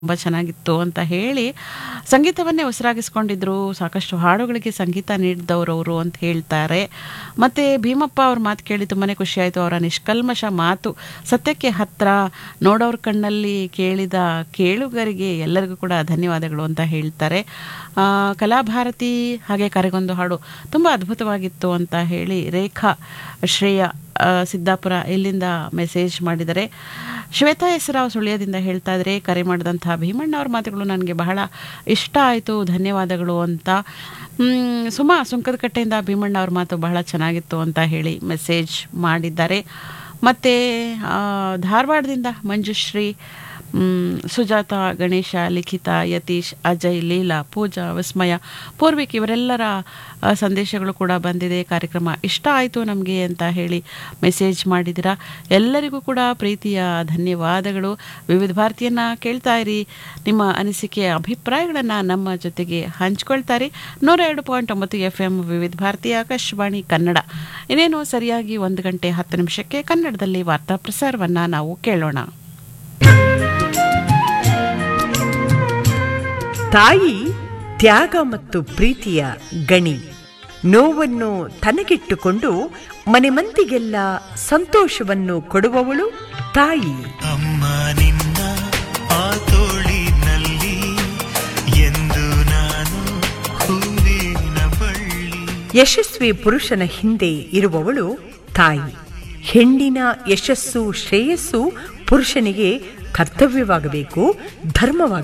ತುಂಬ ಚೆನ್ನಾಗಿತ್ತು ಅಂತ ಹೇಳಿ ಸಂಗೀತವನ್ನೇ ಉಸಿರಾಗಿಸ್ಕೊಂಡಿದ್ರು ಸಾಕಷ್ಟು ಹಾಡುಗಳಿಗೆ ಸಂಗೀತ ನೀಡಿದವರು ಅವರು ಅಂತ ಹೇಳ್ತಾರೆ ಮತ್ತು ಭೀಮಪ್ಪ ಅವ್ರ ಮಾತು ಕೇಳಿ ತುಂಬಾ ಖುಷಿಯಾಯಿತು ಅವರ ನಿಷ್ಕಲ್ಮಶ ಮಾತು ಸತ್ಯಕ್ಕೆ ಹತ್ರ ನೋಡೋರ ಕಣ್ಣಲ್ಲಿ ಕೇಳಿದ ಕೇಳುಗರಿಗೆ ಎಲ್ಲರಿಗೂ ಕೂಡ ಧನ್ಯವಾದಗಳು ಅಂತ ಹೇಳ್ತಾರೆ ಆ, ಕಲಾಭಾರತಿ ಹಾಗೆ ಕರೆಗೊಂದು ಹಾಡು ತುಂಬ ಅದ್ಭುತವಾಗಿತ್ತು ಅಂತ ಹೇಳಿ ರೇಖಾ ಶ್ರೇಯ ಆ, ಸಿದ್ದಾಪುರ ಇಲ್ಲಿಂದ ಮೆಸೇಜ್ ಮಾಡಿದ್ದಾರೆ ಶ್ವೇತಾ ಹೆಸರಾವ್ ಸುಳ್ಯದಿಂದ ಹೇಳ್ತಾ ಇದ್ರೆ ಕರೆ ಮಾಡಿದಂಥ ಭೀಮಣ್ಣ ಅವ್ರ ಮಾತುಗಳು ನನಗೆ ಬಹಳ ಇಷ್ಟ ಆಯಿತು ಧನ್ಯವಾದಗಳು ಅಂತ ಮ್, ಸುಮಾ ಸುಂಕದಕಟ್ಟೆಯಿಂದ ಭೀಮಣ್ಣ ಅವ್ರ ಮಾತು ಬಹಳ ಚೆನ್ನಾಗಿತ್ತು ಅಂತ ಹೇಳಿ ಮೆಸೇಜ್ ಮಾಡಿದ್ದಾರೆ ಮತ್ತು ಧಾರವಾಡದಿಂದ ಮಂಜುಶ್ರೀ ಮ್, ಸುಜಾತ ಗಣೇಶ ಲಿಖಿತ ಯತೀಶ್ ಅಜಯ್ ಲೀಲಾ ಪೂಜಾ ವಿಸ್ಮಯ ಪೂರ್ವಿಕ್ ಇವರೆಲ್ಲರ ಆ, ಸಂದೇಶಗಳು ಕೂಡ ಬಂದಿದೆ ಕಾರ್ಯಕ್ರಮ ಇಷ್ಟ ಆಯಿತು ನಮಗೆ ಅಂತ ಹೇಳಿ ಮೆಸೇಜ್ ಮಾಡಿದ್ದೀರಾ ಎಲ್ಲರಿಗೂ ಕೂಡ ಪ್ರೀತಿಯ ಧನ್ಯವಾದಗಳು ವಿವಿಧ ಭಾರತಿಯನ್ನು ಕೇಳ್ತಾ ಇರಿ ನಿಮ್ಮ ಅನಿಸಿಕೆ ಅಭಿಪ್ರಾಯಗಳನ್ನು ನಮ್ಮ ಜೊತೆಗೆ ಹಂಚ್ಕೊಳ್ತಾರೆ ನೂರ ಎರಡು ಪಾಯಿಂಟ್ ಒಂಬತ್ತು ಎಫ್ ಎಂ ವಿವಿಧ ಭಾರತಿ ಆಕಾಶವಾಣಿ ಕನ್ನಡ ಇನ್ನೇನು ಸರಿಯಾಗಿ ಒಂದು ಗಂಟೆ ಹತ್ತು ನಿಮಿಷಕ್ಕೆ ಕನ್ನಡದಲ್ಲಿ ವಾರ್ತಾ ಪ್ರಸಾರವನ್ನು ನಾವು ಕೇಳೋಣ ತಾಯಿ ತ್ಯಾಗ ಮತ್ತು ಪ್ರೀತಿಯ ಗಣಿ ನೋವನ್ನು ತನಗಿಟ್ಟುಕೊಂಡು ಮನೆ ಮಂದಿಗೆಲ್ಲ ಸಂತೋಷವನ್ನು ಕೊಡುವವಳು ತಾಯಿ ಅಮ್ಮ ನಿನ್ನ ಆ ತೋಳಿನಲ್ಲಿ ಎಂದು ನಾನು ಹೂವಿನ ಬಳ್ಳಿ ಯಶಸ್ವಿ ಪುರುಷನ ಹಿಂದೆ ಇರುವವಳು ತಾಯಿ ಹೆಣ್ಣಿನ ಯಶಸ್ಸು ಶ್ರೇಯಸ್ಸು ಪುರುಷನಿಗೆ ಕರ್ತವ್ಯವಾಗಬೇಕು ಧರ್ಮವಾಗಬೇಕು